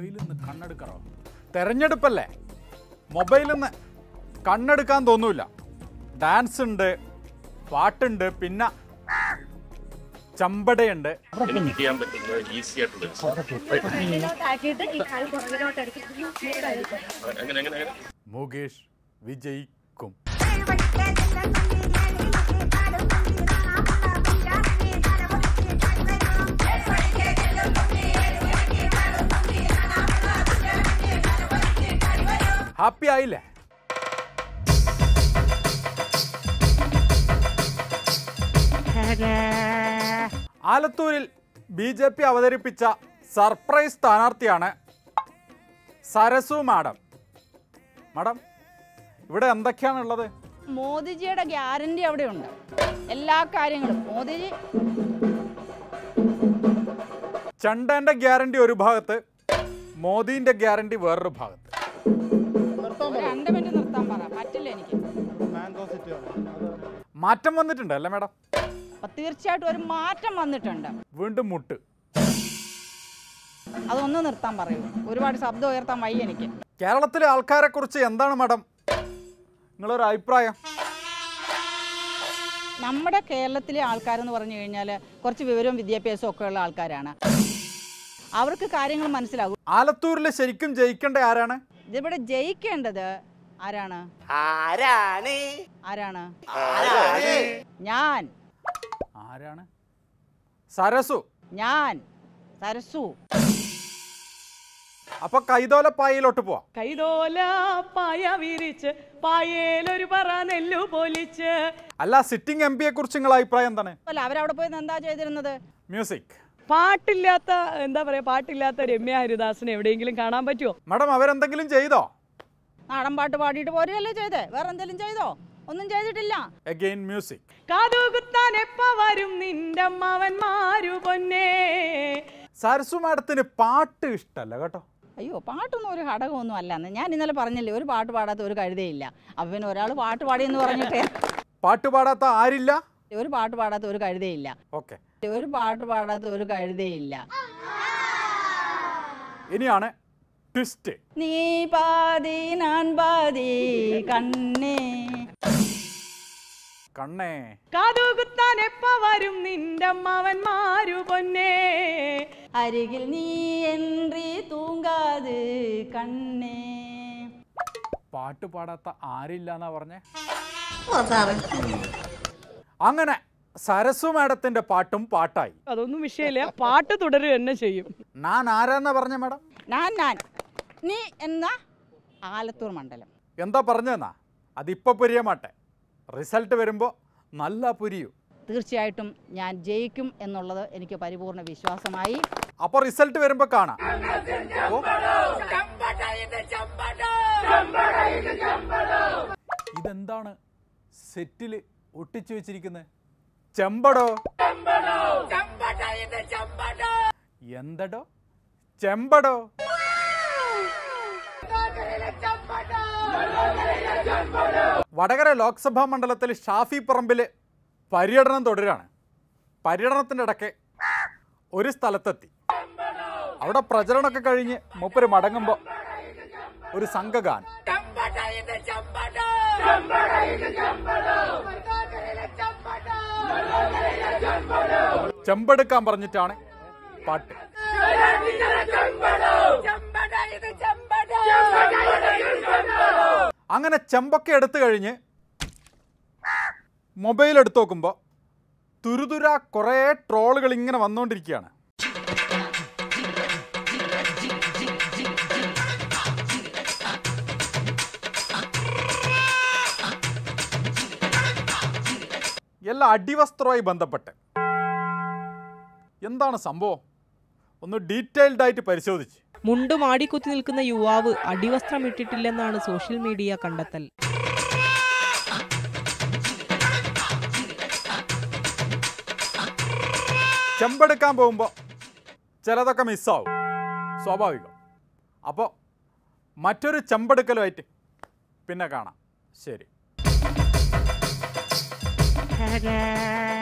മൊബൈലിൽ നിന്ന് കണ്ണെടുക്കറോ തെരഞ്ഞെടുപ്പല്ലേ മൊബൈലിൽ നിന്ന് കണ്ണെടുക്കാൻ തോന്നൂല ഡാൻസ് ഉണ്ട് പാട്ടുണ്ട് പിന്നെ ചമ്പടയുണ്ട് എനിക്ക് ചെയ്യാൻ പറ്റുന്ന ഈസി ആയിട്ടുള്ള ഒരു സാധനം. മുന്നിലോട്ടാക്കിയിട്ട് ഈ കാൽ പുറകിലോട്ട് എടുക്കുന്നു അങ്ങനെ അങ്ങനെ അങ്ങനെ മുകേഷ് വിജയിക്കും ഹാപ്പി ആയില്ലേ ആലത്തൂരിൽ ബി ജെ പി അവതരിപ്പിച്ച സർപ്രൈസ് സ്ഥാനാർത്ഥിയാണ് സരസു മാഡം മാഡം ഇവിടെ എന്തൊക്കെയാണുള്ളത് മോദിജിയുടെ ഗ്യാരണ്ടി അവിടെ ഉണ്ട് എല്ലാ കാര്യങ്ങളും മോദിജി ചണ്ടന്റെ ഗ്യാരണ്ടി ഒരു ഭാഗത്ത് മോദീന്റെ ഗ്യാരണ്ടി വേറൊരു ഭാഗത്ത് ഒരു രണ്ട് മിനിറ്റ് നിർത്താൻ പറ പറ്റില്ല എനിക്ക് മാറ്റം വന്നിട്ടുണ്ട് അല്ലേ മാഡം അപ്പൊ തീർച്ചയായിട്ടും ഒരു മാറ്റം വന്നിട്ടുണ്ട് വീണ്ടും മുട്ട് അതൊന്ന് നിർത്താൻ പറയൂ ഒരുപാട് ശബ്ദം ഉയർത്താൻ വയ്യ എനിക്ക് കേരളത്തിലെ ആൾക്കാരെ കുറിച്ച് എന്താണ് മാഡം നിങ്ങളൊരു അഭിപ്രായം നമ്മുടെ കേരളത്തിലെ ആൾക്കാരെന്ന് പറഞ്ഞു കഴിഞ്ഞാൽ കുറച്ച് വിവരവും വിദ്യാഭ്യാസവും ഒക്കെ ഉള്ള ആൾക്കാരാണ് അവർക്ക് കാര്യങ്ങൾ മനസ്സിലാകും ആലത്തൂരിൽ ശരിക്കും ജയിക്കേണ്ട ആരാണ് ഇതിവിടെ ജയിക്കേണ്ടത് ആരാണ് ആരാണ് ആരാണ് ആരാണ് ഞാൻ ആരാണ് സരസു ഞാൻ സരസു അപ്പൊ കൈതോലപ്പായയിലോട്ട് പോവാം കൈതോല പായ വിരിച്ച് പായേലൊരു പറ നെല്ലു പൊലിച്ച് അല്ല സിറ്റിംഗ് എം പിയെ കുറിച്ച് നിങ്ങളുടെ അഭിപ്രായം എന്താണ് അല്ല അവരവിടെ പോയി എന്താ ചെയ്തിരുന്നത് മ്യൂസിക് പാട്ടില്ലാത്ത എന്താ പറയാ പാട്ടില്ലാത്ത രമ്യ ഹരിദാസിനെ എവിടെയെങ്കിലും കാണാൻ പറ്റുമോ മാഡം അവരെന്തെങ്കിലും ചെയ്തോ നാടൻ പാട്ട് പാടിയിട്ട് പോരുകയല്ലേ ചെയ്തേ വേറെ എന്തെങ്കിലും ചെയ്തോ ഒന്നും ചെയ്തിട്ടില്ല അഗെയിൻ മ്യൂസിക് കാതുകുത്താൻ എപ്പ വരും നിന്റെ അമ്മാവന്മാരു പൊന്നേ സരസു മാഡത്തിന് പാട്ട് ഇഷ്ടല്ല കേട്ടോ അയ്യോ പാട്ടൊന്നും ഒരു ഘടകമൊന്നും അല്ലെന്ന് ഞാൻ ഇന്നലെ പറഞ്ഞില്ലേ ഒരു പാട്ട് പാടാത്ത ഒരു കഴുതയില്ല അപ്പം പിന്നെ ഒരാൾ പാട്ട് പാടിയെന്ന് പറഞ്ഞിട്ടേ പാട്ട് പാടാത്ത ആരില്ല ഒരു പാട്ട് പാടാത്ത ഒരു കഴുതയില്ല ഓക്കെ ഒരു പാട്ട് പാടാത്ത ഒരു കഴുതയില്ല ഇനിയാണ് ട്വിസ്റ്റ് നീ പാതി ഞാൻ പാതി കണ്ണേ കണ്ണേ കാതുകുത്താൻ എപ്പ വരും നിന്റെ അമ്മാവന്മാരു പൊന്നേ അരികിൽ നീ എൻറി തൂങ്കാത് കണ്ണേ പാട്ട് പാടാത്ത ആരില്ല എന്നാ പറഞ്ഞേ അങ്ങനെ സരസു മാഡത്തിന്റെ പാട്ടും പാട്ടായി അതൊന്നും വിഷയമില്ല പാട്ട് തുടരുക തന്നെ ചെയ്യും ഞാൻ ആരാന്നാ പറഞ്ഞ മാഡം ഞാൻ ഞാൻ നീ എന്ന ആലത്തൂർ മണ്ഡലം എന്താ പറഞ്ഞതെന്നാ അതിപ്പോ പുരിയമാട്ടെ റിസൾട്ട് വരുമ്പോ നല്ല പുരിയൂ തീർച്ചയായിട്ടും ഞാൻ ജയിക്കും എന്നുള്ളത് എനിക്ക് പരിപൂർണ വിശ്വാസമായി അപ്പൊ റിസൾട്ട് വരുമ്പോ കാണാം ഓ. ഇതെന്താണ് സെറ്റില് ഒട്ടിച്ചു വെച്ചിരിക്കുന്നത് ചെമ്പടോ എന്തടോ ചെമ്പടോ വടകര ലോക്സഭാ മണ്ഡലത്തിൽ ഷാഫി പറമ്പിൽ പര്യടനം തുടരുകയാണ് പര്യടനത്തിൻ്റെ ഇടയ്ക്ക് ഒരു സ്ഥലത്തെത്തി അവിടെ പ്രചരണമൊക്കെ കഴിഞ്ഞ് മൂപ്പര് മടങ്ങുമ്പോൾ ഒരു സംഘഗാനം ചെമ്പെടുക്കാൻ പറഞ്ഞിട്ടാണ് പാട്ട് അങ്ങനെ ചെമ്പൊക്കെ എടുത്തു കഴിഞ്ഞ് മൊബൈൽ എടുത്തു നോക്കുമ്പോൾ തുരുതുര കുറേ ട്രോളുകൾ ഇങ്ങനെ വന്നുകൊണ്ടിരിക്കുകയാണ് എല്ലാ അടിവസ്ത്രവുമായി ബന്ധപ്പെട്ട് എന്താണ് സംഭവം ഒന്ന് ഡീറ്റെയിൽഡ് ആയിട്ട് പരിശോധിച്ച് മുണ്ട് മാടിക്കുത്തി നിൽക്കുന്ന യുവാവ് അടിവസ്ത്രം ഇട്ടിട്ടില്ലെന്നാണ് സോഷ്യൽ മീഡിയ കണ്ടെത്തൽ ചെമ്പെടുക്കാൻ പോകുമ്പോൾ ചിലതൊക്കെ മിസ്സാവും സ്വാഭാവികം അപ്പോൾ മറ്റൊരു ചെമ്പെടുക്കലുമായിട്ട് പിന്നെ കാണാം ശരി